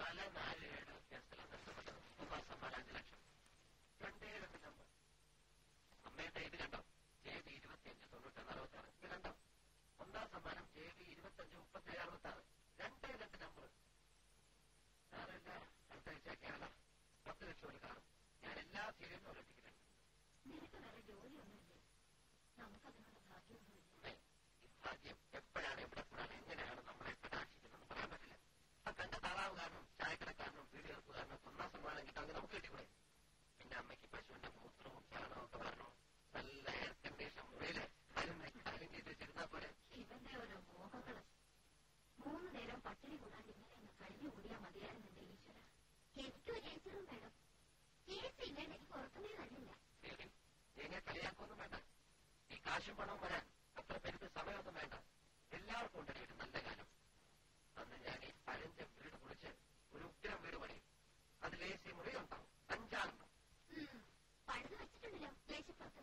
പല നാല് ഏഴ് കേസുകൾ നഷ്ടപ്പെട്ടത് ഒന്നാം സമ്മാനം അഞ്ച് ലക്ഷം രണ്ടേ രണ്ട് നമ്പർ അമ്മയുടെ ഇത് കണ്ടോ ജെ ബി ഇരുപത്തിയഞ്ച് തൊണ്ണൂറ്റൊന്ന് അറുപത്താറ് ഇത് കണ്ടോ ഒന്നാം സമ്മാനം ജെ ബി ഇരുപത്തഞ്ച് മുപ്പത്തേഴ് അറുപത്താറ് രണ്ടേ രണ്ട് നമ്പർ സാറില്ല അടുത്ത ആഴ്ച കേരള പത്ത് ലക്ഷം ഒരു കാണും ഞാൻ എല്ലാ സീരിയലും ഒരു ടിക്കറ്റുണ്ട് നിനക്ക് വേറെ ജോലിയൊന്നുമില്ലേ നമുക്കതിനുള്ള ഭാഗ്യമൊന്നുമില്ല അമ്മേ, ഈ ഭാഗ്യം എപ്പോഴാണ് എവിടെ കൂടാണ് എങ്ങനെയാണ് നമ്മളെ കടാക്ഷിക്കുന്നതെന്ന് പറയാൻ പറ്റില്ല ആ കണ്ട താറാവുകാരനും ചായക്കടക്കാരനും പീടികർക്കുകാരനും ഒന്നാം സമ്മാനം കിട്ടാമെങ്കിൽ നമുക്ക് കിട്ടിക്കൂടെ പിന്നെ അമ്മയ്ക്ക് പശുവിന്റെ മൂത്രവും ചാണകവും ഒക്കെ വരണോ നല്ല എയർ കണ്ടീഷൻ മുറിയില് അതിന് കാര്യം ചെയ്ത് വെച്ചിരുന്നാ പോലെ ഇവന്റെ ഓരോ മോഹങ്ങള് മൂന്ന് നേരം പട്ടിണി കൂടാണ്ട് ഇങ്ങനെ അങ്ങ് കഴിഞ്ഞു കൂടിയാ മതിയായിരുന്നെന്റെ ഈശ്വര എനിക്കും ഒരു ഏച്ചറും വേണം ചേച്ചി ഇല്ലാണ്ട് എനിക്ക് ഉറക്കമേ തന്നില്ല ദേവൻ, എന്നെ കളിയാക്കൊന്നും വേണ്ട ഈ കാശും പണവും വരാൻ അത്ര പെരുത്ത് സമയമൊന്നും വേണ്ട എല്ലാവർക്കും ഉണ്ടല്ലോ ഒരു നല്ല കാലം അന്ന് ഞാൻ ഈ പഴഞ്ച വീട് കുളിച്ച് ഒരു ഉഗ്രം വീട് പണിയും അതിൽ എ സി മുറി ഉണ്ടാവും അഞ്ചാറെണ്ണം ഉം, പഴുത് വെച്ചിട്ടുണ്ടല്ലോ ദേശപ്പുറത്ത്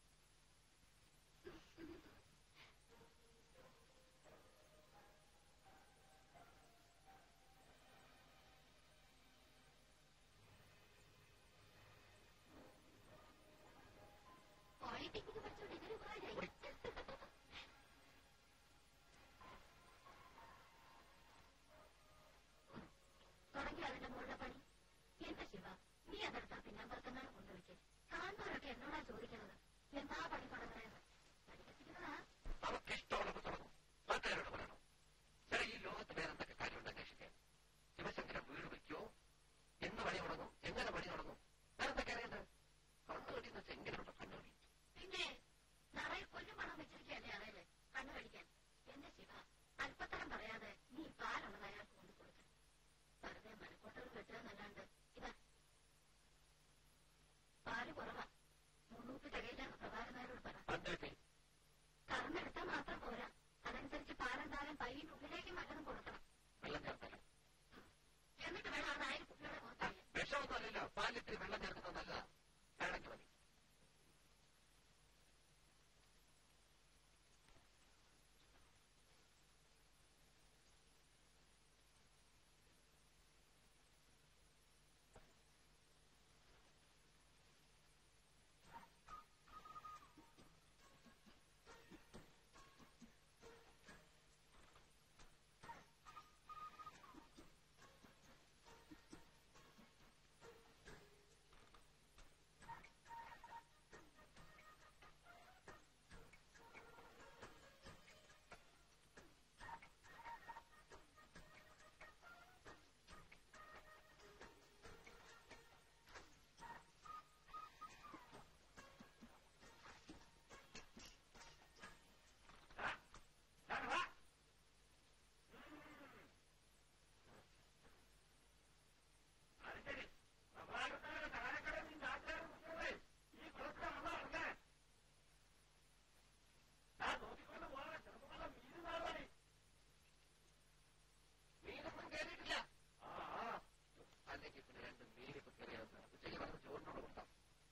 പോളിടെക്നിക്ക് പഠിച്ചോണ്ട് ഇതൊരു ഉപകാരമായി തുടങ്ങി അതിന്റെ മുകളിലെ പണി എന്റെ ശിവ നീ അതെടുത്താ പിന്നെ വർത്തമാനം കൊണ്ടുവയ്ക്ക് കാണുന്നവരൊക്കെ എന്നോടാ ചോദിക്കണത് എന്താ പണി തുടങ്ങണേന്ന് പഠിപ്പിക്കുന്നതാ അവർക്ക് ഇഷ്ടമുള്ളത് തുടങ്ങും നാട്ടുകാരോട് പറയണം ചില ഈ ലോകത്ത് വേറെന്തൊക്കെ കാര്യമുണ്ട് അന്വേഷിക്കാൻ ശിവശങ്കരൻ വീട് വയ്ക്കോ എന്ന് പണി തുടങ്ങും എങ്ങനെ പണി തുടങ്ങും വേറെന്തൊക്കെ അറിയേണ്ടത് കണ്ണുകടി എന്ന് വെച്ചാൽ എങ്ങനെയുണ്ട് കണ്ണുകടി പിന്നെ നിറയെ കൊല്ലും പണം വെച്ചിരിക്കല്ലേ അറിയില്ലേ കണ്ണു കടിക്കാൻ എന്റെ ശിവ അല്പത്തരം പറയാതെ നീ പാലുള്ളത് അയാൾക്ക് കൊണ്ടു കൊടുക്ക വെറുതെ മലക്കോട്ടകൾ വെട്ടുകയെന്നല്ലാണ്ട് ഇതാ പാല് കുറവാ മുന്നൂറ്റി തികയില്ലെന്ന് പ്രഭാകരനാരോട് പറ പണ്ടേ കറന്നെടുത്താൽ മാത്രം പോരാ അതനുസരിച്ച് പാലെന്തായാലും പയ്യന്റെ ഉള്ളിലേക്ക് മറ്റതും കൊടുക്കണം വെള്ളം ചേർത്തല്ല എന്നിട്ട് വേണം അത് ആയിരം കുട്ടികളെ നോക്കാൻ വിഷമൊന്നും അല്ലല്ലോ പാലിത്തിരി വെള്ളം ചേർക്കുന്നത് നല്ലതാ വേണമെങ്കിൽ മതി മീനൊന്നും കയറിയിട്ടില്ല അല്ലെങ്കിൽ പിന്നെ രണ്ട് മീനിപ്പോ കയറിയത് ഉച്ചയ്ക്ക് വന്ന് ചോറിനോട് കൊടുത്താം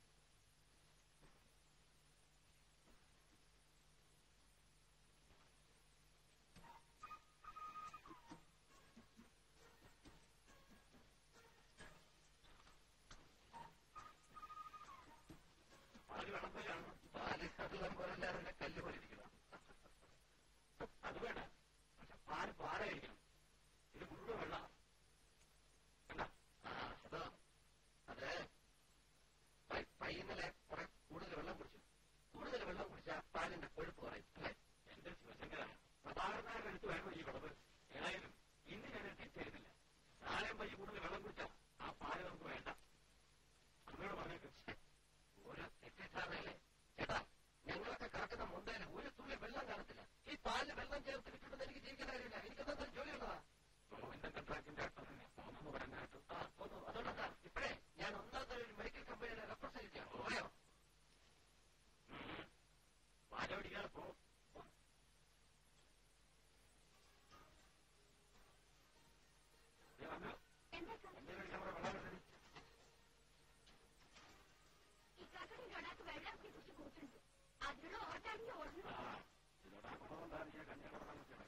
പാല് വെള്ളപ്പോലാണ് പാല് വെള്ളം പോലല്ലാതെ തന്നെ കല്ല് പോലെ ഇരിക്കണം അത് വേണ്ട പക്ഷെ പാല് പാറയായിരിക്കണം ഇത് മുഴുവൻ വെള്ളം കണ്ട ആ അതോ അത് പ- പയ്യന്നലെ കുറെ കൂടുതൽ വെള്ളം കുടിച്ചു കൂടുതൽ വെള്ളം കുടിച്ചാൽ പാലിന്റെ കൊഴുപ്പ് കുറയും അല്ലേ എന്റെ ശിവശങ്കര പ്രധാനമായിട്ട് എടുത്ത് വേണം ഈ വിളവ് ഏതായാലും ഇന്ന് ഞാൻ തിരിച്ചെഴുതില്ല നാളെ പയ്യ കൂടുതൽ വെള്ളം കുടിച്ചാൽ ആ പാല് നമുക്ക് വേണ്ട അമ്മയോട് പറഞ്ഞേക്കും ഓരോ തെറ്റിദ്ധാരണയല്ലേ ചേട്ടാ ഞങ്ങളൊക്കെ കറക്കുന്ന മുണ്ടയിൽ ഒരു തുള്ളി വെള്ളം കാണത്തില്ല ഈ പാലിൽ വെള്ളം ചേർത്ത് വിട്ടിട്ട് എനിക്ക് ജീവിക്കാൻ കാര്യമില്ല എനിക്കെന്താ ജോലിയുള്ളതാ ഗവൺമെന്റ് കോൺട്രാക്ടിന്റെ പോന്നു പറയാനായിട്ട് ആ പോന്നു അതുകൊണ്ടാ ഇപ്പഴേ ഞാൻ ഒന്നാമത്തെ ഒരു മെഡിക്കൽ കമ്പനിയുടെ റെപ്രസെന്റ് ചെയ്യാം പോയോ പാല പിടിക്കാതെ പോ എന്താ ഈ കാക്കയുടെ ഒരാൾക്ക് വെള്ളം കുറിച്ച് കൂട്ടുണ്ട് അതിനുള്ള ഓട്ടാണെങ്കിൽ ഓടുന്നു ഇതിനോട് ആ ഗുണമുണ്ടാകുന്ന കല്യാണം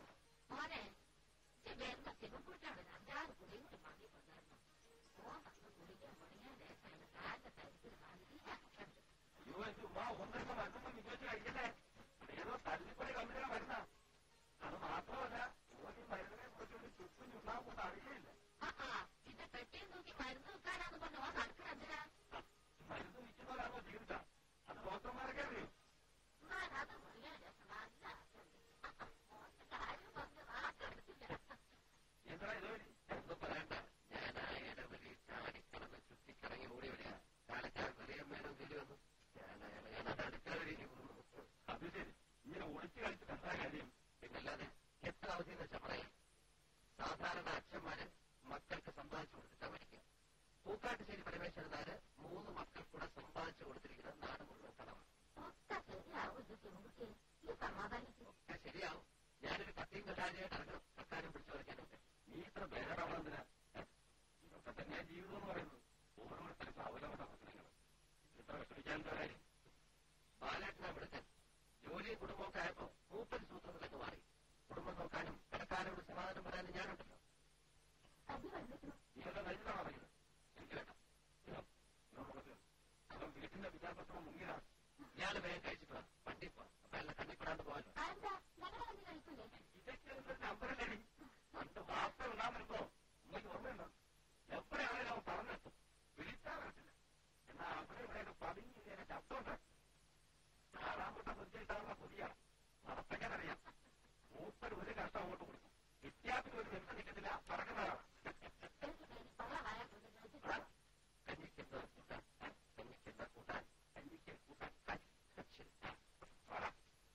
ശിവൻകുട്ടിയോട് ഒരു അഞ്ചാറ് കുടിയും കൂടി വാങ്ങി കൊണ്ടുവരണം ഓ വന്ന് കുടിക്കാൻ തുടങ്ങിയാൽ ദേശം കാലിന്റെ തരിപ്പിൽ നല്ല അക്ഷരം അയ്യോ എന്റെ ഉമ്മ ഒന്നര മരുന്നൊന്നും വിജയിച്ച് കഴിക്കല്ലേ ഏതോ തല്ലിപ്പൊടി കമ്പനിയുടെ മരുന്നാ അത് മാത്രമല്ല ഓരോ മരുന്നിനെ കുറിച്ചൊരു ചുറ്റും ചുണ്ടാകുമ്പോൾ അറിയില്ല ആ ആ പിന്നെ പെട്ടിയും തൂക്കി മരുന്ന് വെക്കാനാന്ന് പറഞ്ഞു ഓ നടക്കണ എന്തിനാ മരുന്ന് വിൽക്കുന്നവരാണോ ജീവിത അത് ഡോക്ടർമാരൊക്കെ അറിയും എന്നാൽ അത് പറയാൻ രസം നല്ല അക്ഷരം ഓന്റെ കാര്യം പറഞ്ഞ് നാക്കെടുത്തില്ല എന്താ ഇതുവഴി ഒന്നും പറയണ്ട ഞാൻ ആ ഇടവഴി ചാടിക്കടന്ന് ചുറ്റിക്കറങ്ങി ഓടി വരിക കാലക്കാർ വലിയമ്മേനോ തിരി വന്നു ഞാൻ അയാളെ ഞാൻ അടുക്കളയിലേക്ക് കൊണ്ടു അത് ശരി ഇങ്ങനെ ഒളിച്ചു കളിച്ചിട്ട് എന്താ കാര്യം പിന്നല്ലാതെ എത്ര അവധി എന്ന് വെച്ചാൽ പറയാം സാധാരണ അച്ഛന്മാര് മക്കൾക്ക് സമ്പാദിച്ചു കൊടുത്തിട്ടാ മരിക്കുക പൂക്കാട്ടുശ്ശേരി പരമേശ്വരനാര് മൂന്ന് മക്കൾ കൂടെ സമ്പാദിച്ചു കൊടുത്തിരിക്കുന്ന നാട് മുഴുവൻ കടമാണ് ഒക്കെ ശരിയാവും ഇത് ശിവൻകുട്ടി ഈ സമാധാനിക്കും ഒക്കെ ശരിയാവും ഞാനൊരു കത്തിയും കഥാചയായിട്ട് ഇറങ്ങണം സർക്കാരും പിടിച്ചു വരയ്ക്കാനൊക്കെ നീ ഇത്ര ബേജാറാവണെന്തിനാ ഇതൊക്കെ തന്നെയാ ജീവിതം എന്ന് പറയുന്നത് ഓരോരുത്തരും അവലംബ പ്രശ്നങ്ങൾ ഇത്ര വിഷമിക്കാൻ എന്താ കാര്യം ബാലേട്ടനെ വിളിക്കാൻ ജോലിയും കുടുംബമൊക്കെ ആയപ്പോ മൂപ്പൻ സൂത്രത്തിലൊക്കെ മാറി കുടുംബം നോക്കാനും കടക്കാരോട് സമാധാനം പറയാനും ഞാനുണ്ടല്ലോ കഞ്ഞി വെള്ളിക്കണം നീ എല്ലാം നയിച്ചിട്ടാണോ പറയുന്നത് എനിക്ക് വേണ്ട ഇതാ, ഇതാ മുഖത്ത്. അവൻ വീട്ടിന്റെ വിദ്യാഭ്യാസം മുങ്ങിയതാണ് ഇയാള് വേഗം കഴിച്ചിട്ട് വാ വണ്ടി പോ അപ്പൊ എല്ലാം കണ്ണിപ്പെടാണ്ട് പോകാൻ അതെന്താ ഞങ്ങളുടെ കഞ്ഞി കഴിക്കില്ലേ ഇതൊക്കെ എന്തൊരു നമ്പറല്ലേ പണ്ട് വാർത്ത ഉണ്ടാകുമ്പോ ഉമ്മയ്ക്ക് ഓർമ്മയുണ്ടോ എപ്പോഴാണെങ്കിലും അവൻ പറഞ്ഞെത്തും വിളിച്ചാൽ വരത്തില്ല എന്നാ അവിടെ ഇവിടെയൊക്കെ പതുങ്ങി ഇങ്ങനെ ശബ്ദമുണ്ട് ആറാമത്തെ പരിചയിട്ടാനുള്ള പുതിയ നടത്തക്കാനറിയാം മൂപ്പര് ഒരു കഷ്ടം അങ്ങോട്ട് കൊടുക്കും വിദ്യാർത്ഥി ഒരു ദിവസം നിൽക്കത്തില്ല പറക്കുന്നതാണ് പള്ളവായ കൊണ്ടുവന്നിട്ട് കഞ്ഞിക്കുന്ന കൂട്ടാൻ കഞ്ഞിക്കുന്ന കൂട്ടാൻ കഞ്ഞിക്ക് കൂട്ടാൻ കച്ചി പറ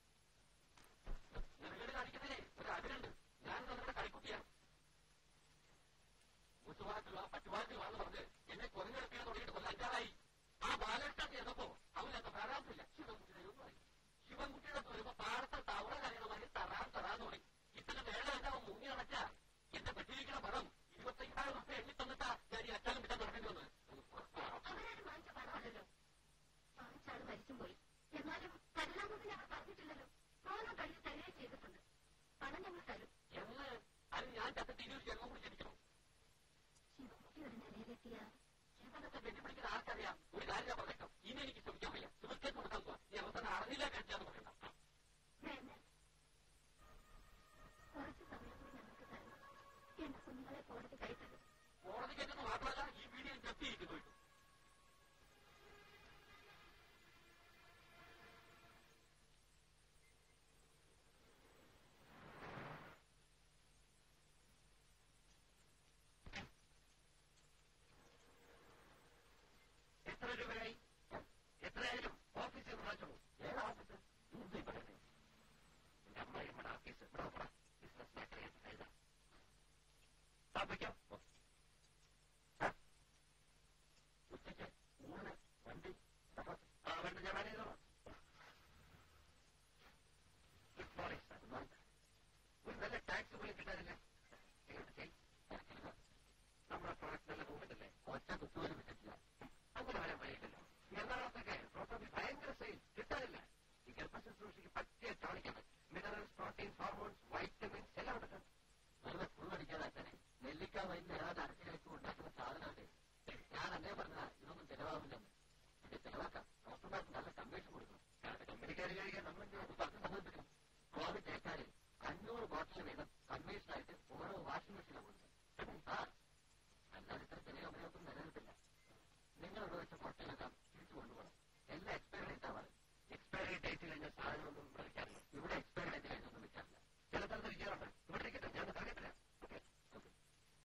നിനക്ക് കാണിക്കുന്നില്ലേ ഒരു അതിരുണ്ട് ഞാൻ നമ്മുടെ കളിക്കുട്ടിയാണ് മുത്തുവാക്കുള്ള പറ്റുവാക്കിൽ വന്ന് പറഞ്ഞ് എന്നെ കൊരഞ്ഞെടുക്കാൻ തുടങ്ങിയിട്ട് കൊല്ലം അഞ്ചാറായി ആ ബാലകൃഷ്ണൻ ചെന്നപ്പോ അവനൊക്കെ പ്രാരാബ്ദില്ല ശിവൻകുട്ടിയുടെ ഒന്നും പറയും ശിവൻകുട്ടിയുടെ അടുത്ത് വരുമ്പോ പാടത്തെ തവള കരയണമായി തറാൻ തറാന്ന് പറയും ഇത്തരം വേള അവൻ മുങ്ങി നടക്ക എന്റെ പെട്ടിരിക്കണ പണം ഇരുപത്തയ്യായിരം റുപ്യ എണ്ണി തന്നിട്ടാ ഞാൻ ഈ അച്ഛനും വിട്ടാൻ തുടങ്ങി വന്നത് അവരാരും വാങ്ങിച്ച പണമല്ലല്ലോ വാങ്ങിച്ചാൾ മരിച്ചും പോയി എന്നാലും തരില്ലാന്നതിന് അവർ പറഞ്ഞിട്ടില്ലല്ലോ മോനം കഴിഞ്ഞ് തരികയും ചെയ്തിട്ടുണ്ട് പണം ഞങ്ങൾ തരും എന്ന് അത് ഞാൻ ചത്തിട്ട് ഇനി ഒരു ജന്മം കൂടി ജനിക്കണം ശിവൻകുട്ടി ഒരു നിലയിലെത്തിയ ജീവിതത്തെ വെല്ലുവിളിക്കുന്ന ആർക്കറിയാം ഒരു കാര്യം ഞാൻ പറഞ്ഞേക്കാം ഇനി എനിക്ക് ശ്രമിക്കാൻ വയ്യ സുഹൃത്തേക്ക് കൊടുക്കാൻ പോവാ നീ അവസാനം അറിഞ്ഞില്ല കഴിച്ചാന്ന് പറയണ്ട വേണ്ട കുറച്ച് സമയം കൂടി ഞങ്ങൾക്ക് തരണം എന്റെ കുഞ്ഞുങ്ങളെ കോടതി കൈത്തരും കോടതിക്കേറ്റെന്ന് മാത്രമല്ല ഈ വീഡിയോ ജപ്തിയിരിക്കുന്നു ഇട്ടു എത്ര രൂപയായി എത്രയായാലും ഓഫീസിൽ വാങ്ങിച്ചോളൂ ഏത് ഓഫീസ് ഇത് ഇവിടെ എന്റെ അമ്മയമ്മയുടെ ഓഫീസ് ഇവിടെ നോക്കടാ ബിസിനസ് മേഖല എഴുതാം സ്ഥാപിക്കാം ഉച്ചയ്ക്ക് ഊണ് വണ്ടി ആ വേണ്ട ഞാൻ മാനേജ് ചെയ്തോളാം ഗുഡ് മോർണിംഗ് സാർ ഒരു നല്ല ടാക്സ് പോലും കിട്ടാനില്ല എങ്ങോട്ട് ചെയ്യും നമ്മുടെ പ്രൊഡക്റ്റ് നല്ല മൂവ്മെന്റ് അല്ലേ ഒറ്റ കുത്തുപോലും വിട്ടിട്ടില്ല അങ്ങനെ വരാൻ വഴിയില്ലല്ലോ എറണാകുളത്തൊക്കെ പ്രോപ്പർട്ടി ഭയങ്കര സെയിൽ കിട്ടാനില്ല ഈ ഗർഭശുശ്രൂഷയ്ക്ക് പറ്റിയ ടോണിക്കാണ് മിനറൽസ് പ്രോട്ടീൻസ് ഹോർമോൺസ് വൈറ്റമിൻസ് എല്ലാം ഉണ്ട് വെറുതെ ഫുള്ളടിക്കാതെ തന്നെ നെല്ലിക്ക വൈദ്യുതി ഏതാണ്ട് അരക്കി വെച്ച് ഉണ്ടാക്കുന്ന സാധനമല്ലേ ഞാൻ അന്നേ പറഞ്ഞ ഇതൊന്നും ചെലവാകില്ലെന്ന് ഇത് ചെലവാക്കാം ഡോക്ടർമാർക്ക് നല്ല കമ്മീഷൻ കൊടുക്കണം കാരണം കമ്പനിക്കാർ കഴിക്കാൻ നമ്മൾ പറഞ്ഞ് സമർപ്പിക്കും കോവിഡ് ഏറ്റാല് അഞ്ഞൂറ് ബോട്ടിൽ വീതം കമ്മീഷനായിട്ട് ഓരോ വാഷിംഗ് മെഷീനാണ് കൊടുക്കുന്നത് ആ അല്ലാതെ ഇത്ര ചെറിയ കമ്പനികൾക്കും നിലനിൽപ്പില്ല നിങ്ങളിവിടെ വെച്ച പൊട്ടലൊക്കെ